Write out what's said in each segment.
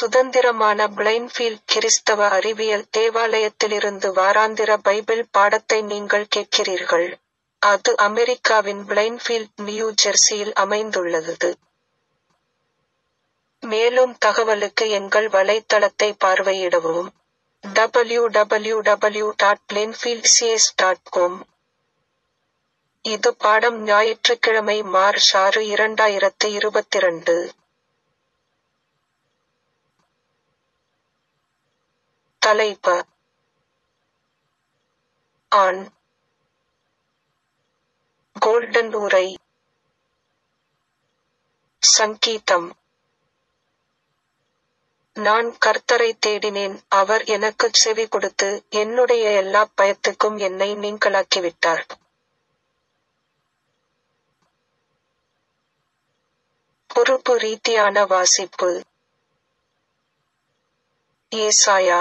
சுதந்திரமான பிளைன்ஃபீல்ட் கிறிஸ்தவ அறிவியல் தேவாலயத்திலிருந்து வாராந்திர பைபிள் பாடத்தை நீங்கள் கேட்கிறீர்கள். அது அமெரிக்காவின் பிளைன்ஃபீல்ட் நியூ ஜெர்சியில் அமைந்துள்ளது. மேலும் தகவலுக்கு எங்கள் வலைத்தளத்தை பார்வையிடவும். www.plainfieldcs.com இது பாடம் ஞாயிற்றுக்கிழமை மார்ச் ஆறு இரண்டாயிரத்து இருபத்திரண்டு. தலைப்பு ஆண் கோல்டன் உரை சங்கீதம் நான் கர்த்தரைத் தேடினேன் அவர் எனக்குச் செவி கொடுத்து என்னுடைய எல்லாப் பயத்துக்கும் என்னை நீங்கலாக்கிவிட்டார். பொறுப்பு ரீதியான வாசிப்பு ஏசாயா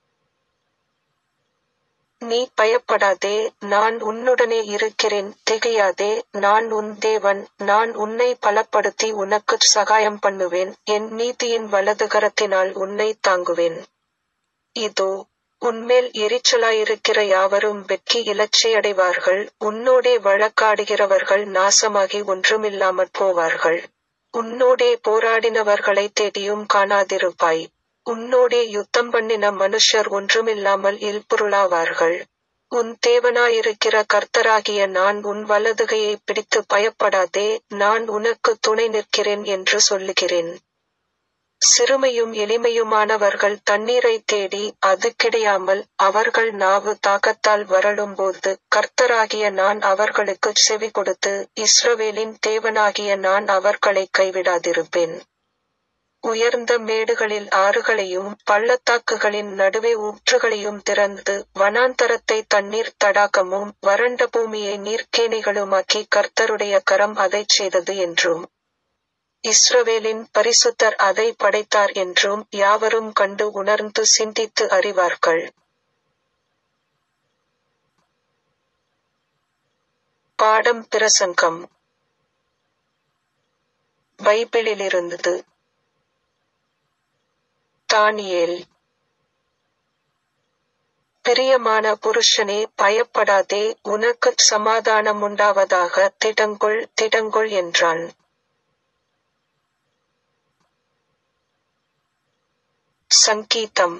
நீ பயப்படாதே நான் உன்னுடனே இருக்கிறேன் திகையாதே நான் உன் தேவன் நான் உன்னை பலப்படுத்தி உனக்குச் சகாயம் பண்ணுவேன் என் நீதியின் வலதுகரத்தினால் உன்னைத் தாங்குவேன். இதோ உன்மேல் எரிச்சலாயிருக்கிற யாவரும் வெட்கி இலச்சையடைவார்கள் உன்னோடே வழக்காடுகிறவர்கள் நாசமாகி ஒன்றுமில்லாமற் போவார்கள். உன்னோடே போராடினவர்களைத் தேடியும் காணாதிருப்பாய். உன்னோடே யுத்தம் பண்ணின மனுஷர் ஒன்றுமில்லாமல் இல்பொருளாவார்கள். உன் தேவனாயிருக்கிற கர்த்தராகிய நான் உன் வலதுகையைப் பிடித்து பயப்படாதே நான் உனக்குத் துணை நிற்கிறேன் என்று சொல்லுகிறேன். சிறுமையும் எளிமையுமானவர்கள் தண்ணீரைத் தேடி அது கிடையாமல் அவர்கள் நாவு தாகத்தால் வறளும்போது கர்த்தராகிய நான் அவர்களுக்குச் செவிகொடுத்து இஸ்ரவேலின் தேவனாகிய நான் அவர்களைக் கைவிடாதிருப்பேன். உயர்ந்த மேடுகளில் ஆறுகளையும் பள்ளத்தாக்குகளின் நடுவே ஊற்றுகளையும் திறந்து வனாந்தரத்தை தண்ணீர் தடாகமும் வறண்ட பூமியை நீர்க்கேணிகளுமாக்கி கர்த்தருடைய கரம் அதைச் செய்தது என்றும் இஸ்ரவேலின் பரிசுத்தர் அதை படைத்தார் என்றும் யாவரும் கண்டு உணர்ந்து சிந்தித்து அறிவார்கள். பாடம் பிரசங்கம் பைபிளிலிருந்து தானியேல் பிரியமான புருஷனே பயப்படாதே உனக்குச் சமாதானமுண்டாவதாக திடங்கொள் திடங்கொள் என்றான். சங்கீதம்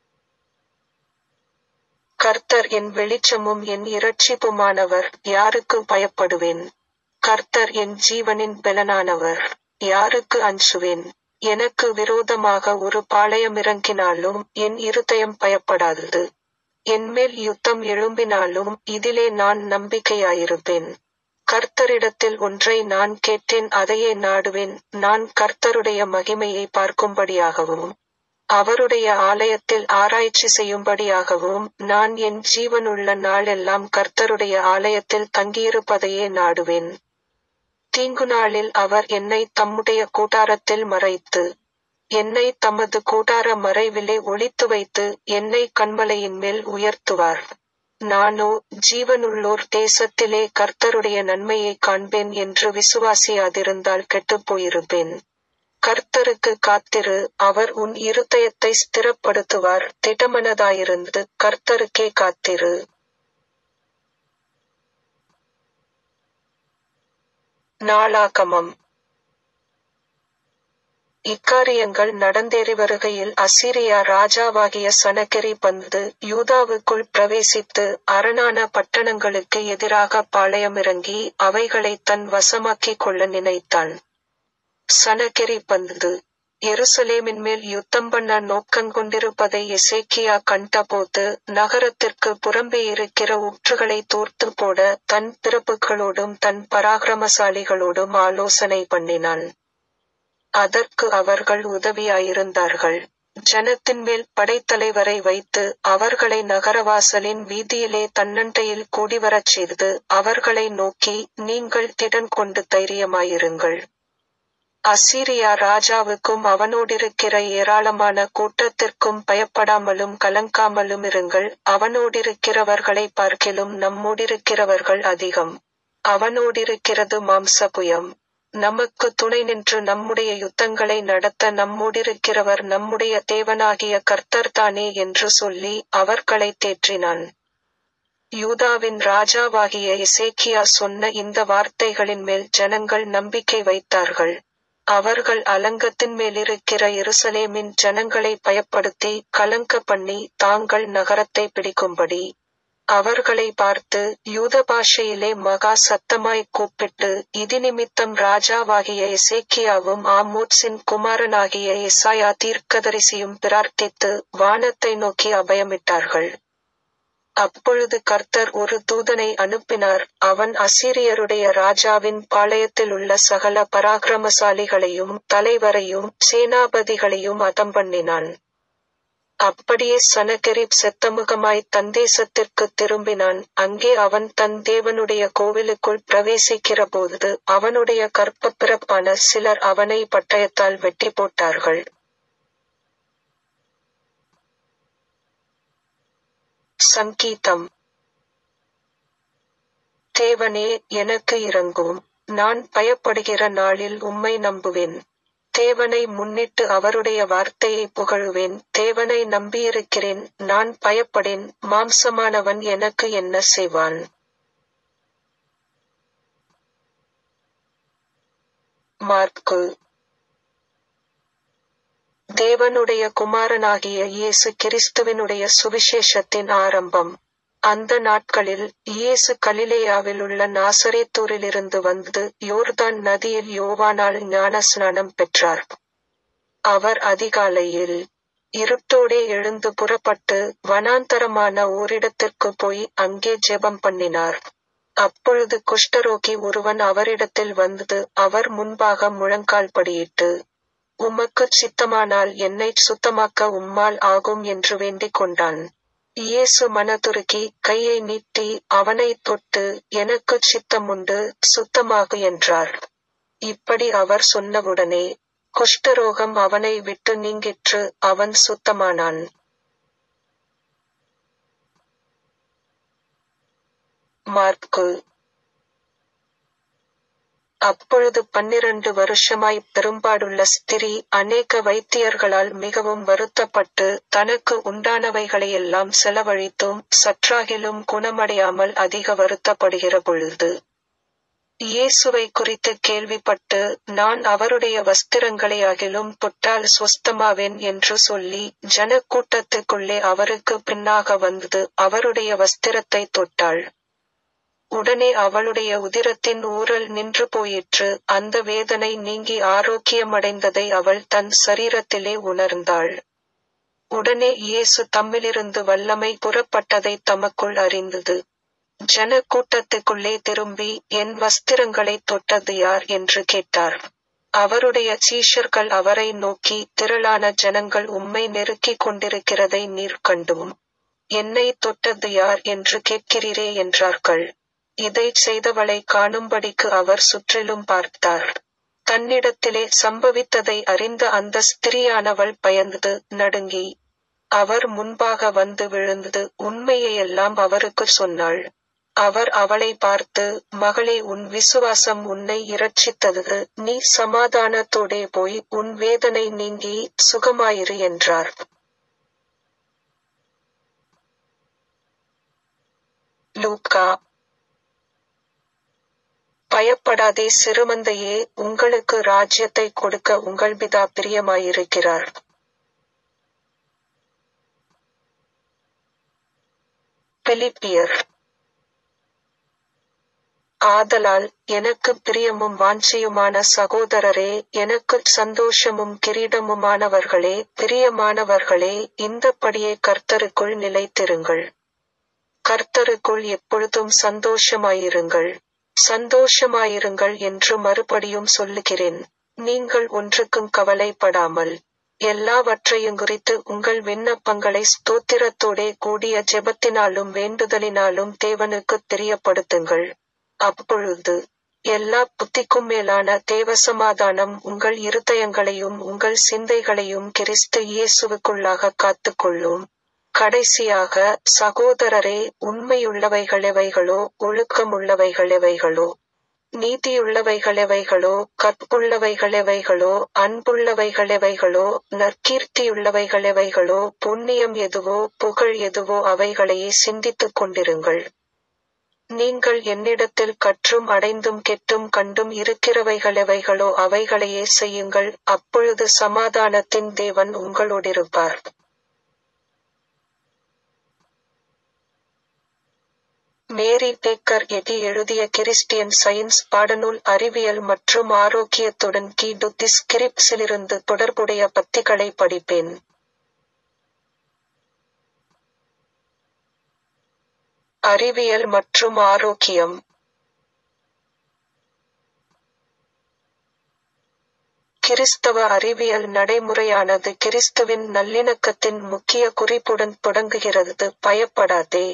கர்த்தர் என் வெளிச்சமும் என் இரட்சிப்புமானவர் யாருக்கு பயப்படுவேன். கர்த்தர் என் ஜீவனின் பெலனானவர் யாருக்கு அஞ்சுவேன். எனக்கு விரோதமாக ஒரு பாளையமிறங்கினாலும் என் இருதயம் பயப்படாதது. என்மேல் யுத்தம் எழும்பினாலும் இதிலே நான் நம்பிக்கையாயிருப்பேன். கர்த்தரிடத்தில் ஒன்றை நான் கேட்டேன் அதையே நாடுவேன் நான் கர்த்தருடைய மகிமையை பார்க்கும்படியாகவும் அவருடைய ஆலயத்தில் ஆராய்ச்சி செய்யும்படியாகவும் நான் என் ஜீவனுள்ள நாளெல்லாம் கர்த்தருடைய ஆலயத்தில் தங்கியிருப்பதையே நாடுவேன். தீங்குநாளில் அவர் என்னைத் தம்முடைய கூடாரத்தில் மறைத்து என்னைத் தமது கூடார மறைவிலே ஒளித்துவைத்து என்னைக் கன்மலையின்மேல் உயர்த்துவார். நானோ ஜீவனுள்ளோர் தேசத்திலே கர்த்தருடைய நன்மையைக் காண்பேன் என்று விசுவாசியாதிருந்தால் கெட்டுப்போயிருப்பேன். கர்த்தருக்குக் காத்திரு அவர் உன் இருதயத்தை ஸ்திரப்படுத்துவார் திடமனதாயிருந்து கர்த்தருக்கே காத்திரு. நாளாகமம் இக்காரியங்கள் நடந்தேறி வருகையில் அசீரியா ராஜாவாகிய சனகெரிப் வந்து யூதாவுக்குள் பிரவேசித்து அரணான பட்டணங்களுக்கு எதிராகப் பாளையமிறங்கி அவைகளைத் தன் வசமாக்கிக் கொள்ள நினைத்தான். சனகெரிப் வந்து எருசலேமின்மேல் யுத்தம் பண்ண நோக்கங்கொண்டிருப்பதை எசேக்கியா கண்டபோது நகரத்திற்குப் புறம்பே இருக்கிற ஊற்றுகளைத் தூர்த்துப் போட தன் பிரபுக்களோடும் தன் பராக்கிரமசாலிகளோடும் ஆலோசனை பண்ணினான். அதற்கு அவர்கள் உதவியாயிருந்தார்கள். ஜனத்தின்மேல் படைத்தலைவரை வைத்து அவர்களை நகரவாசலின் வீதியிலே தன்னண்டையில் கூடிவரச் செய்து அவர்களை நோக்கி நீங்கள் திடன் கொண்டு தைரியமாயிருங்கள். அசீரியா ராஜாவுக்கும் அவனோடிருக்கிற ஏராளமான கூட்டத்திற்கும் பயப்படாமலும் கலங்காமலுமிருங்கள் அவனோடிருக்கிறவர்களைப் பார்க்கிலும் நம்மோடிருக்கிறவர்கள் அதிகம். அவனோடிருக்கிறது மாம்சபுயம். நமக்கு துணை நின்று நம்முடைய யுத்தங்களை நடத்த நம்மோடிருக்கிறவர் நம்முடைய தேவனாகிய கர்த்தர்தானே என்று சொல்லி அவர்களை தேற்றினான் யூதாவின் ராஜாவாகிய இசேக்கியா சொன்ன இந்த வார்த்தைகளின் மேல் ஜனங்கள் நம்பிக்கை வைத்தார்கள் அவர்கள் அலங்கத்தின் மேலிருக்கிற எருசலேமின் ஜனங்களை பயப்படுத்தி கலங்க பண்ணி தாங்கள் நகரத்தை பிடிக்கும்படி அவர்களை பார்த்து யூத பாஷையிலே மகா சத்தமாய் கூப்பிட்டு இது நிமித்தம் ராஜாவாகிய எசேக்கியாவும் ஆமோட்ஸின் குமாரனாகிய எசாயா தீர்க்கதரிசியும் பிரார்த்தித்து வானத்தை நோக்கி அபயமிட்டார்கள் அப்பொழுது கர்த்தர் ஒரு தூதனை அனுப்பினார் அவன் அசீரியருடைய ராஜாவின் பாளையத்தில் உள்ள சகல பராக்கிரமசாலிகளையும் தலைவரையும் சேனாபதிகளையும் அதம் பண்ணினான் அப்படியே சனகெரிப் செத்தமுகமாய் தன் தேசத்திற்கு திரும்பினான் அங்கே அவன் தன் தேவனுடைய கோவிலுக்குள் பிரவேசிக்கிற போது அவனுடைய கற்பப்பிறப்பான சிலர் அவனை பட்டயத்தால் வெட்டி போட்டார்கள் சங்கீதம் தேவனே எனக்கு இறங்கும் நான் பயப்படுகிற நாளில் உம்மை நம்புவேன் தேவனை முன்னிட்டு அவருடைய வார்த்தையை புகழுவேன் தேவனை நம்பியிருக்கிறேன் நான் பயப்படேன் மாம்சமானவன் எனக்கு என்ன செய்வான் மார்க்கு தேவனுடைய குமாரனாகிய இயேசு கிறிஸ்துவினுடைய சுவிசேஷத்தின் ஆரம்பம் அந்த நாட்களில் இயேசு கலிலேயாவில் உள்ள நாசரேத்தூரிலிருந்து வந்து யோர்தான் நதியில் யோவானால் ஞானஸ்நானம் பெற்றார் அவர் அதிகாலையில் இருட்டோடே எழுந்து புறப்பட்டு வனாந்தரமான ஓரிடத்திற்கு போய் அங்கே ஜெபம் பண்ணினார் அப்பொழுது குஷ்டரோகி ஒருவன் அவரிடத்தில் வந்து அவர் முன்பாக முழங்கால் படியிட்டு உமக்குச் சித்தமானால் என்னை சுத்தமாக்க உம்மால் ஆகும் என்று வேண்டிக் கொண்டான் இயேசு மனதுருகி கையை நீட்டி அவனை தொட்டு எனக்கு சித்தமுண்டு சுத்தமாகு என்றார் இப்படி அவர் சொன்னவுடனே குஷ்டரோகம் அவனை விட்டு நீங்கிற்று அவன் சுத்தமானான் மார்க்கு அப்பொழுது பன்னிரண்டு வருஷமாய் பெரும்பாடுள்ள ஸ்திரீ அநேக வைத்தியர்களால் மிகவும் வருத்தப்பட்டு தனக்கு உண்டானவைகளையெல்லாம் செலவழித்தும் சற்றாகிலும் குணமடையாமல் அதிக வருத்தப்படுகிற பொழுது இயேசுவை குறித்து கேள்விப்பட்டு நான் அவருடைய வஸ்திரங்களை அகிலும் தொட்டால் சொஸ்தமாவேன் என்று சொல்லி ஜனக்கூட்டத்துக்குள்ளே அவருக்கு பின்னாக வந்து அவருடைய வஸ்திரத்தை தொட்டாள் உடனே அவளுடைய உதிரத்தின் ஊரல் நின்று போயிற்று அந்த வேதனை நீங்கி ஆரோக்கியமடைந்ததை அவள் தன் சரீரத்திலே உணர்ந்தாள் உடனே இயேசு தம்மிலிருந்து வல்லமை புறப்பட்டதை தமக்குள் அறிந்தது ஜன கூட்டத்துக்குள்ளே திரும்பி என் வஸ்திரங்களை தொட்டது யார் என்று கேட்டார் அவருடைய சீஷர்கள் அவரை நோக்கி திரளான ஜனங்கள் உம்மை நெருக்கிக் கொண்டிருக்கிறதை நீர் கண்டும் என்னை தொட்டது யார் என்று கேட்கிறீரே என்றார்கள் இதை செய்தவளை காணும்படிக்கு அவர் சுற்றிலும் பார்த்தார் தன்னிடத்திலே சம்பவித்ததை அறிந்த அந்த ஸ்திரியானவள் பயந்து நடுங்கி அவர் முன்பாக வந்து விழுந்து உண்மையையெல்லாம் அவருக்கு சொன்னாள் அவர் அவளை பார்த்து மகளே உன் விசுவாசம் உன்னை இரட்சித்தது நீ சமாதானத்தோடே போய் உன் வேதனை நீங்கி சுகமாயிரு என்றார் லூக்கா பயப்படாதே சிறுமந்தையே உங்களுக்கு ராஜ்யத்தை கொடுக்க உங்கள் பிதா பிரியமாயிருக்கிறார் பிலிப்பியர் ஆதலால் எனக்கு பிரியமும் வாஞ்சியுமான சகோதரரே எனக்கு சந்தோஷமும் கிரீடமுமானவர்களே பிரியமானவர்களே இந்தப்படியே கர்த்தருக்குள் நிலைத்திருங்கள் கர்த்தருக்குள் எப்பொழுதும் சந்தோஷமாயிருங்கள் சந்தோஷமாயிருங்கள் என்று மறுபடியும் சொல்லுகிறேன் நீங்கள் ஒன்றுக்கும் கவலைப்படாமல் எல்லாவற்றையும் குறித்து உங்கள் விண்ணப்பங்களை ஸ்தோத்திரத்தோடே கூடிய ஜெபத்தினாலும் வேண்டுதலினாலும் தேவனுக்கு தெரியப்படுத்துங்கள் அப்பொழுது எல்லா புத்திக்கும் மேலான தேவ சமாதானம் உங்கள் இருதயங்களையும் உங்கள் சிந்தைகளையும் கிறிஸ்து இயேசுவுக்குள்ளாக காத்துக்கொள்ளும் கடைசியாக சகோதரரே உண்மையுள்ளவைகளெவைகளோ ஒழுக்கமுள்ளவைகளெவைகளோ நீதியுள்ளவைகளெவைகளோ கற்புள்ளவைகளெவைகளோ அன்புள்ளவைகளெவைகளோ நற்கீர்த்தியுள்ளவைகளெவைகளோ புண்ணியம் எதுவோ புகழ் எதுவோ அவைகளையே சிந்தித்துக் கொண்டிருங்கள் நீங்கள் என்னிடத்தில் கற்றும் அடைந்தும் கெட்டும் கண்டும் இருக்கிறவைகளெவைகளோ அவைகளையே செய்யுங்கள் அப்பொழுது சமாதானத்தின் தேவன் உங்களோடிருப்பார் மேரி பேக்கர் எடி எழுதிய கிறிஸ்டியன் சயின்ஸ் பாடநூல் அறிவியல் மற்றும் ஆரோக்கியத்துடன் கி டு ஸ்கிரிப்ட்ஸிலிருந்து தொடர்புடைய பத்திகளை படிப்பேன் அறிவியல் மற்றும் ஆரோக்கியம் கிறிஸ்தவ அறிவியல் நடைமுறையானது கிறிஸ்துவின் நல்லிணக்கத்தின் முக்கிய குறிப்புடன் தொடங்குகிறது பயப்படாதே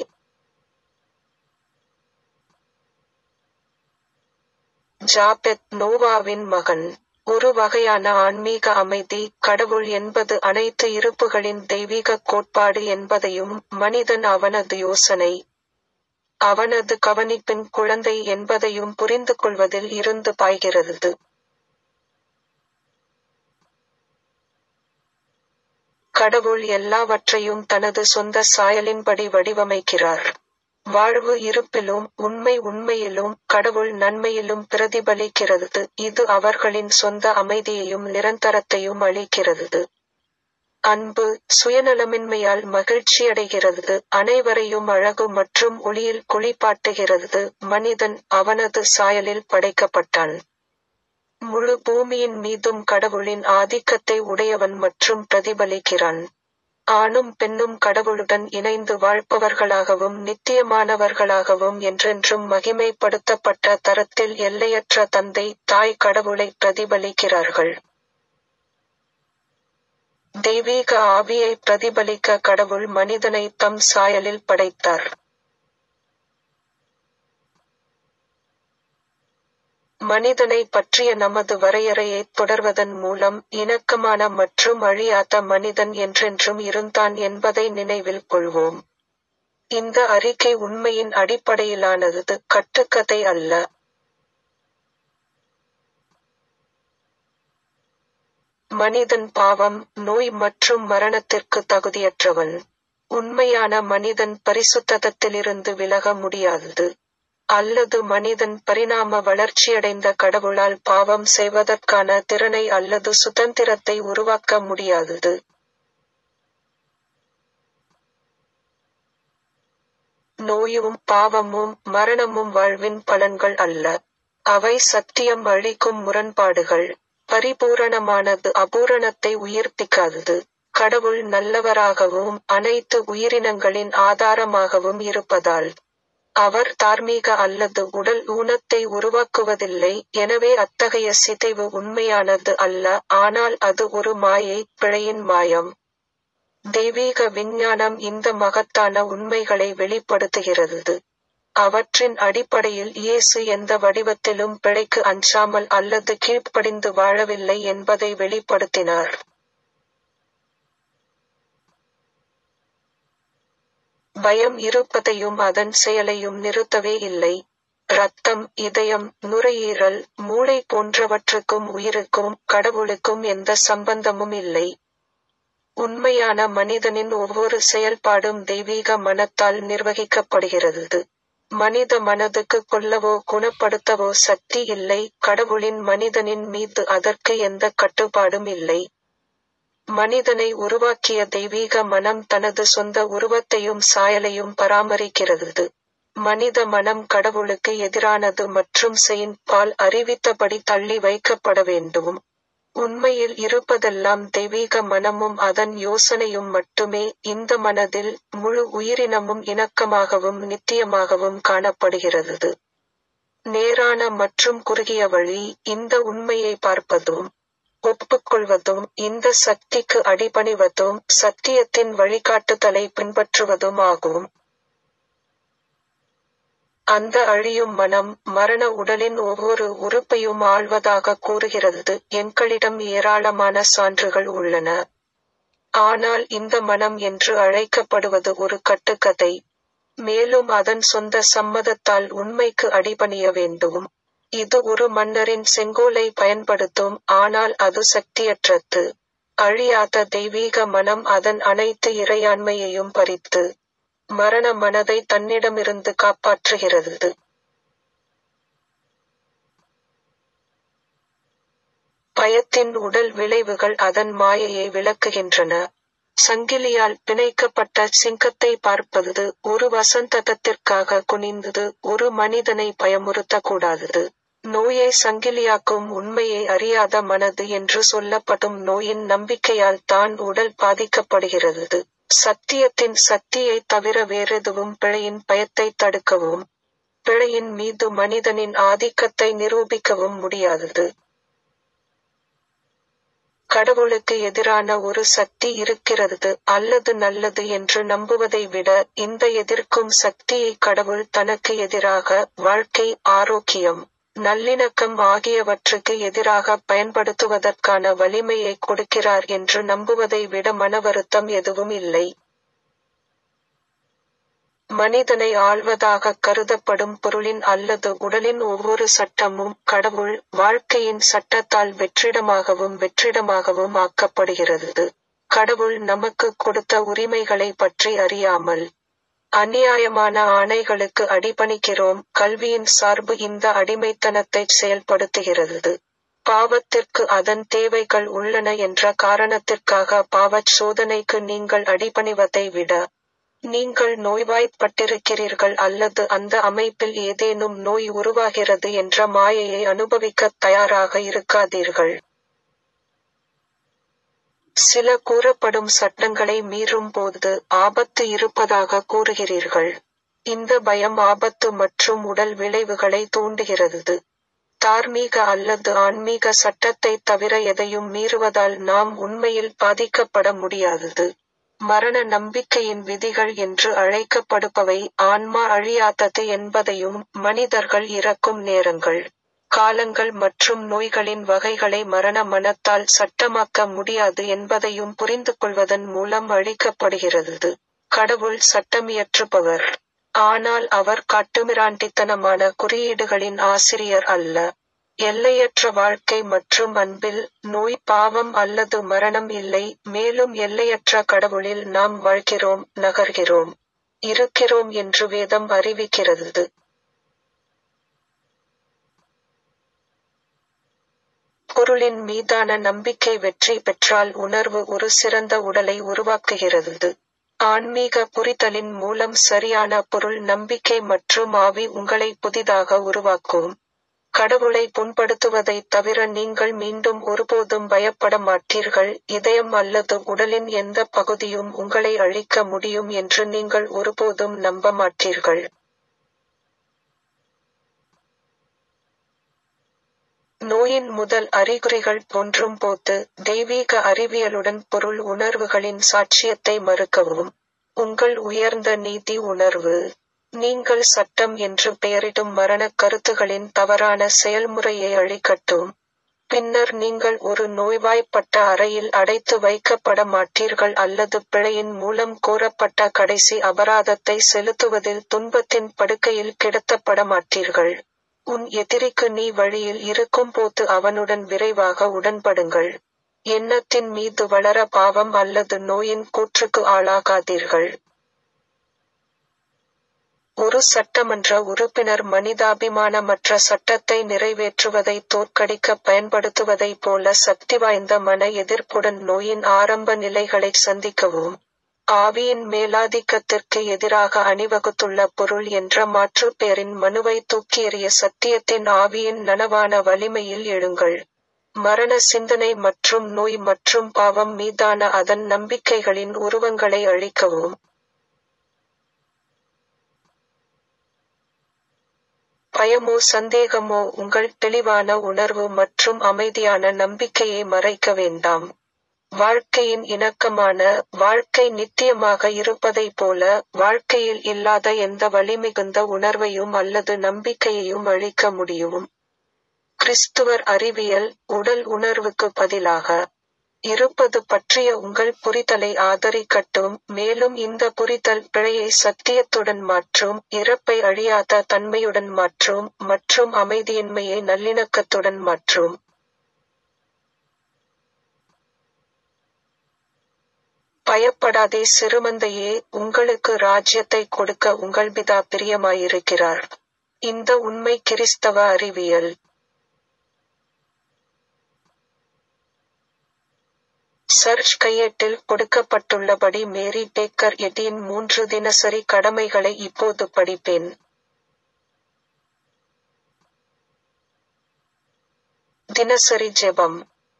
ஜாபெத் நோவாவின் மகன் ஒரு வகையான ஆன்மீக அமைதி கடவுள் என்பது அனைத்து இருப்புகளின் தெய்வீக கோட்பாடு என்பதையும் மனிதன் அவனது யோசனை அவனது கவனிப்பின் குழந்தை என்பதையும் புரிந்து கொள்வதில் இருந்து பாய்கிறது கடவுள் எல்லாவற்றையும் தனது சொந்த சாயலின்படி வடிவமைக்கிறார் வாழ்வு இருப்பிலும் உண்மை உண்மையிலும் கடவுள் நன்மையிலும் பிரதிபலிக்கிறது இது அவர்களின் சொந்த அமைதியையும் நிரந்தரத்தையும் அளிக்கிறது அன்பு சுயநலமின்மையால் மகிழ்ச்சியடைகிறது அனைவரையும் அழகு மற்றும் ஒளியில் குளிப்பாட்டுகிறது மனிதன் அவனது சாயலில் படைக்கப்பட்டான் முழு பூமியின் மீதும் கடவுளின் ஆதிக்கத்தை உடையவன் மற்றும் பிரதிபலிக்கிறான் ஆணும் பெண்ணும் கடவுளுடன் இணைந்து வாழ்பவர்களாகவும் நித்தியமானவர்களாகவும் என்றென்றும் மகிமைப்படுத்தப்பட்ட தரத்தில் எல்லையற்ற தந்தை தாய் கடவுளை பிரதிபலிக்கிறார்கள் தெய்வீக ஆவியை பிரதிபலிக்க கடவுள் மனிதனை தம் சாயலில் படைத்தார் மனிதனை பற்றிய நமது வரையறையை தொடர்வதன் மூலம் இணக்கமான மற்றும் அழியாத மனிதன் என்றென்றும் இருந்தான் என்பதை நினைவில் கொள்வோம் இந்த அறிக்கை உண்மையின் அடிப்படையிலானது கட்டுக்கதை அல்ல மனிதன் பாவம் நோய் மற்றும் மரணத்திற்கு தகுதியற்றவன் உண்மையான மனிதன் பரிசுத்தத்திலிருந்து விலக முடியாதது அல்லது மனிதன் பரிணாம வளர்ச்சியடைந்த கடவுளால் பாவம் செய்வதற்கான திறனை அல்லது சுதந்திரத்தை உருவாக்க முடியாதது நோயும் பாவமும் மரணமும் வாழ்வின் பலன்கள் அல்ல அவை சத்தியம் அளிக்கும் முரண்பாடுகள் பரிபூரணமானது அபூரணத்தை உயிர்ப்பிக்காதது கடவுள் நல்லவராகவும் அனைத்து உயிரினங்களின் ஆதாரமாகவும் இருப்பதால் அவர் தார்மீக அல்லது உடல் ஊனத்தை உருவாக்குவதில்லை எனவே அத்தகைய சிதைவு உண்மையானது அல்ல ஆனால் அது ஒரு மாயை பிழையின் மாயம் தெய்வீக விஞ்ஞானம் இந்த மகத்தான உண்மைகளை வெளிப்படுத்துகிறது அவற்றின் அடிப்படையில் இயேசு எந்த வடிவத்திலும் பிழைக்கு அஞ்சாமல் அல்லது கீழ்ப்படிந்து வாழவில்லை என்பதை வெளிப்படுத்தினார் பயம் இருப்பதையும் அதன் செயலையும் நிறுத்தவே இல்லை இரத்தம் இதயம் நுரையீரல் மூளை போன்றவற்றுக்கும் உயிருக்கும் கடவுளுக்கும் எந்த சம்பந்தமும் இல்லை உண்மையான மனிதனின் ஒவ்வொரு செயல்பாடும் தெய்வீக மனத்தால் நிர்வகிக்கப்படுகிறது மனித மனதுக்கு கொல்லவோ குணப்படுத்தவோ சக்தி இல்லை கடவுளின் மனிதனின் மீது அதற்கு எந்த கட்டுப்பாடும் இல்லை மனிதனை உருவாக்கிய தெய்வீக மனம் தனது சொந்த உருவத்தையும் சாயலையும் பராமரிக்கிறது மனித மனம் கடவுளுக்கு எதிரானது மற்றும் செயின் பால் அறிவித்தபடி தள்ளி வைக்கப்பட வேண்டும் உண்மையில் இருப்பதெல்லாம் தெய்வீக மனமும் அதன் யோசனையும் மட்டுமே இந்த மனதில் முழு உயிரினமும் இணக்கமாகவும் நித்தியமாகவும் காணப்படுகிறது நேரான மற்றும் குறுகிய வழி இந்த உண்மையை பார்ப்பதும் ஒப்புக்கொள்வதும் இந்த சக்திக்கு அடிபணிவதும் சத்தியத்தின் வழிகாட்டுதலை பின்பற்றுவதும் ஆகும் அந்த அழியும் மனம் மரண உடலின் ஒவ்வொரு உறுப்பையும் ஆள்வதாக கூறுகிறது எங்களிடம் ஏராளமான சான்றுகள் உள்ளன ஆனால் இந்த மனம் என்று அழைக்கப்படுவது ஒரு கட்டுக்கதை மேலும் அதன் சொந்த சம்மதத்தால் உண்மைக்கு அடிபணிய வேண்டும் இது ஒரு மன்னரின் செங்கோலை பயன்படுத்தும் ஆனால் அது சக்தியற்றது அழியாத தெய்வீக மனம் அதன் அனைத்து இறையாண்மையையும் பறித்து மரண மனதை தன்னிடமிருந்து காப்பாற்றுகிறது பயத்தின் உடல் விளைவுகள் அதன் மாயையை விளக்குகின்றன சங்கிலியால் பிணைக்கப்பட்ட சிங்கத்தை பார்ப்பது ஒரு வசந்தகத்திற்காக குனிந்தது ஒரு மனிதனை பயமுறுத்தக்கூடாதது நோயை சங்கிலியாக்கும் உண்மையை அறியாத மனது என்று சொல்லப்படும் நோயின் நம்பிக்கையால் தான் உடல் பாதிக்கப்படுகிறது சத்தியத்தின் சக்தியை தவிர வேறெதுவும் பிழையின் பயத்தை தடுக்கவும் பிழையின் மீது மனிதனின் ஆதிக்கத்தை நிரூபிக்கவும் முடியாதது கடவுளுக்கு எதிரான ஒரு சக்தி இருக்கிறது அல்லது நல்லது என்று நம்புவதை விட இந்த எதிர்க்கும் சக்தியை கடவுள் தனக்கு எதிராக வாழ்க்கை ஆரோக்கியம் நல்லிணக்கம் ஆகியவற்றுக்கு எதிராக பயன்படுத்துவதற்கான வலிமையை கொடுக்கிறார் என்று நம்புவதை விட மனவருத்தம் எதுவும் இல்லை மனிதனை ஆள்வதாக கருதப்படும் பொருளின் அல்லது உடலின் ஒவ்வொரு சட்டமும் கடவுள் வாழ்க்கையின் சட்டத்தால் வெற்றிடமாகவும் வெற்றிடமாகவும் ஆக்கப்படுகிறது கடவுள் நமக்கு கொடுத்த உரிமைகளை பற்றி அறியாமல் அநியாயமான ஆணைகளுக்கு அடிபணிக்கிறோம் கல்வியின் சார்பு இந்த அடிமைத்தனத்தை செயல்படுத்துகிறது பாவத்திற்கு அதன் தேவைகள் உள்ளன என்ற காரணத்திற்காக பாவச் சோதனைக்கு நீங்கள் அடிபணிவதை விட நீங்கள் நோய்வாய்ப்பட்டிருக்கிறீர்கள் அல்லது அந்த அமைப்பில் ஏதேனும் நோய் உருவாகிறது என்ற மாயையை அனுபவிக்க தயாராக இருக்காதீர்கள் சில கூறப்படும் சட்டங்களை மீறும் போது ஆபத்து இருப்பதாக கூறுகிறீர்கள் இந்த பயம் ஆபத்து மற்றும் உடல் விளைவுகளை தூண்டுகிறது தார்மீக அல்லது ஆன்மீக சட்டத்தை தவிர எதையும் மீறுவதால் நாம் உண்மையில் பாதிக்கப்பட முடியாதது மரண நம்பிக்கையின் விதிகள் என்று அழைக்கப்படுபவை ஆன்மா அழியாதது என்பதையும் மனிதர்கள் இறக்கும் நேரங்கள் காலங்கள் மற்றும் நோய்களின் வகைகளை மரண மனத்தால் சட்டமாக்க முடியாது என்பதையும் புரிந்து கொள்வதன் மூலம் அழிக்கப்படுகிறது கடவுள் சட்டமியற்றுபவர் ஆனால் அவர் காட்டுமிராண்டித்தனமான குறியீடுகளின் ஆசிரியர் அல்ல எல்லையற்ற வாழ்க்கை மற்றும் அன்பில் நோய் பாவம் அல்லது மரணம் இல்லை மேலும் எல்லையற்ற கடவுளில் நாம் வாழ்கிறோம் நகர்கிறோம் இருக்கிறோம் என்று வேதம் அறிவிக்கிறது பொருளின் மீதான நம்பிக்கை வெற்றி பெற்றால் உணர்வு ஒரு சிறந்த உடலை உருவாக்குகிறது ஆன்மீக புரிதலின் மூலம் சரியான பொருள் நம்பிக்கை மற்றும் ஆவி உங்களை புதிதாக உருவாக்கும் கடவுளை புண்படுத்துவதை தவிர நீங்கள் மீண்டும் ஒருபோதும் பயப்பட மாட்டீர்கள் இதயம் அல்லது உடலின் எந்த பகுதியும் உங்களை அழிக்க முடியும் என்று நீங்கள் ஒருபோதும் நம்ப மாட்டீர்கள் நோயின் முதல் அறிகுறிகள் தோன்றும் போது தெய்வீக அறிவியலுடன் பொருள் உணர்வுகளின் சாட்சியத்தை மறுக்கவும் உங்கள் உயர்ந்த நீதி உணர்வு நீங்கள் சட்டம் என்று பெயரிடும் மரணக் கருத்துகளின் தவறான செயல்முறையை அழிக்கட்டும் பின்னர் நீங்கள் ஒரு நோய்வாய்ப்பட்ட அறையில் அடைத்து வைக்கப்பட மாட்டீர்கள் அல்லது பிழையின் மூலம் கோரப்பட்ட கடைசி அபராதத்தை செலுத்துவதில் துன்பத்தின் படுக்கையில் கிடத்தப்பட மாட்டீர்கள் உன் எதிரிக்கு நீ வழியில் இருக்கும் போது அவனுடன் விரைவாக உடன்படுங்கள் எண்ணத்தின் மீது வளர பாவம் அல்லது நோயின் கூற்றுக்கு ஆளாகாதீர்கள் ஒரு சட்டமன்ற உறுப்பினர் மனிதாபிமானமற்ற சட்டத்தை நிறைவேற்றுவதை தோற்கடிக்க பயன்படுத்துவதைப் போல சக்தி வாய்ந்த மன எதிர்ப்புடன் நோயின் ஆரம்ப நிலைகளை சந்திக்கவும் ஆவியின் மேலாதிக்கத்திற்கு எதிராக அணிவகுத்துள்ள பொருள் என்ற மாற்றுப் பெயரின் மனுவை தூக்கி எறிய சத்தியத்தின் ஆவியின் நனவான வலிமையில் எழுங்கள் மரண சிந்தனை மற்றும் நோய் மற்றும் பாவம் மீதான அதன் நம்பிக்கைகளின் உருவங்களை அழிக்கவும் பயமோ சந்தேகமோ உங்கள் தெளிவான உணர்வு மற்றும் அமைதியான நம்பிக்கையை மறைக்க வேண்டாம் வாழ்க்கையின் இணக்கமான வாழ்க்கை நித்தியமாக இருப்பதைப் போல வாழ்க்கையில் இல்லாத எந்த வலிமிகுந்த உணர்வையும் அல்லது நம்பிக்கையையும் அழிக்க முடியும் கிறிஸ்துவர் அறிவியல் உடல் உணர்வுக்கு பதிலாக இருப்பது பற்றிய உங்கள் புரிதலை ஆதரிக்கட்டும் மேலும் இந்த புரிதல் பிழையை சத்தியத்துடன் மாற்றும் இறப்பை அழியாத தன்மையுடன் மாற்றும் மற்றும் அமைதியின்மையை நல்லிணக்கத்துடன் மாற்றும் பயப்படாதே சிறுமந்தையே உங்களுக்கு ராஜ்யத்தை கொடுக்க உங்கள் பிதா பிரியமாயிருக்கிறார் இந்த உண்மை கிறிஸ்தவ அறிவியல் சர்ச் கையேட்டில் கொடுக்கப்பட்டுள்ளபடி மேரி பேக்கர் எட்டியின் மூன்று தினசரி கடமைகளை இப்போது படிப்பேன் தினசரி ஜெபம்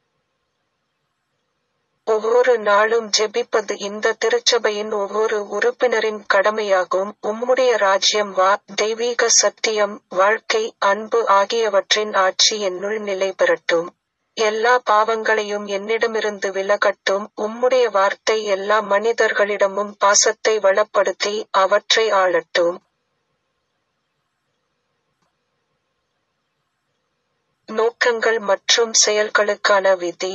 ஒவ்வொரு நாளும் ஜெபிப்பது இந்த திருச்சபையின் ஒவ்வொரு உறுப்பினரின் கடமையாகும் உம்முடைய ராஜ்யம் வா தெய்வீக சத்தியம் வாழ்க்கை அன்பு ஆகியவற்றின் ஆட்சி என்னுள் நிலை பெறட்டும் எல்லா பாவங்களையும் என்னிடமிருந்து விலகட்டும் உம்முடைய வார்த்தை எல்லா மனிதர்களிடமும் பாசத்தை வளப்படுத்தி அவற்றை ஆளட்டும் நோக்கங்கள் மற்றும் செயல்களுக்கான விதி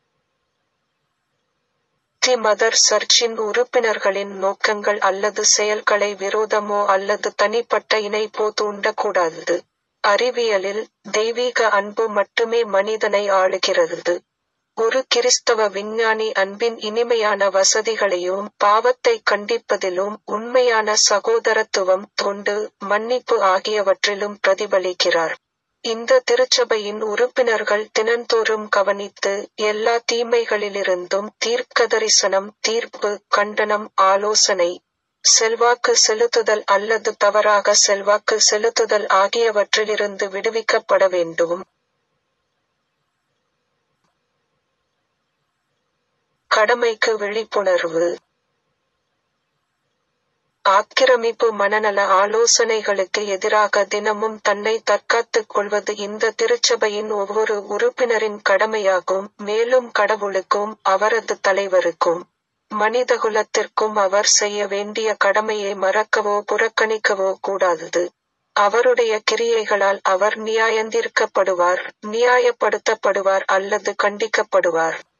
தி மதர் சர்ச்சின் உறுப்பினர்களின் நோக்கங்கள் அல்லது செயல்களை விரோதமோ அல்லது தனிப்பட்ட இணைப்போ தூண்டக்கூடாது அறிவியலில் தெய்வீக அன்பு மட்டுமே மனிதனை ஆளுகிறது ஒரு கிறிஸ்தவ விஞ்ஞானி அன்பின் இனிமையான வசதிகளையும் பாவத்தை கண்டிப்பதிலும் உண்மையான சகோதரத்துவம் தொண்டு மன்னிப்பு ஆகியவற்றிலும் பிரதிபலிக்கிறார் இந்த திருச்சபையின் உறுப்பினர்கள் தினந்தோறும் கவனித்து எல்லா தீமைகளிலிருந்தும் தீர்க்கதரிசனம் தீர்ப்பு கண்டனம் ஆலோசனை செல்வாக்கு செலுத்துதல் அல்லது தவறாக செல்வாக்கு செலுத்துதல் ஆகியவற்றிலிருந்து விடுவிக்கப்பட வேண்டும் கடமைக்கு விழிப்புணர்வு ஆக்கிரமிப்பு மனநல ஆலோசனைகளுக்கு எதிராக தினமும் தன்னை தற்காத்துக் கொள்வது இந்த திருச்சபையின் ஒவ்வொரு உறுப்பினரின் கடமையாகும் மேலும் கடவுளுக்கும் அவரது தலைவருக்கும் மனிதகுலத்திற்கும் அவர் செய்ய வேண்டிய கடமையை மறக்கவோ புறக்கணிக்கவோ கூடாதது அவருடைய கிரியைகளால் அவர் நியாயந்தீர்க்கப்படுவார் நியாயப்படுத்தப்படுவார் அல்லது கண்டிக்கப்படுவார்